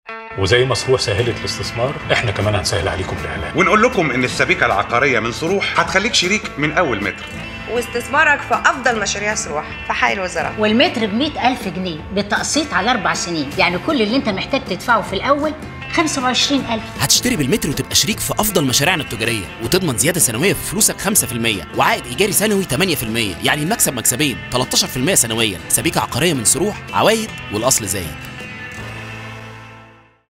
وزي ما سروح سهلت الاستثمار احنا كمان هنسهل عليكم الاعلان ونقول لكم ان السبيكه العقاريه من صروح هتخليك شريك من اول متر واستثمارك في افضل مشاريع سروح في حي الوزراء والمتر ب ألف جنيه بالتقسيط على أربع سنين يعني كل اللي أنت محتاج تدفعه في الأول 25000 هتشتري بالمتر وتبقى شريك في افضل مشاريعنا التجاريه وتضمن زياده سنويه في فلوسك 5% وعائد ايجاري سنوي 8% يعني المكسب مكسبين 13% سنويا سبيكه عقاريه من سروح عوايد والاصل زايد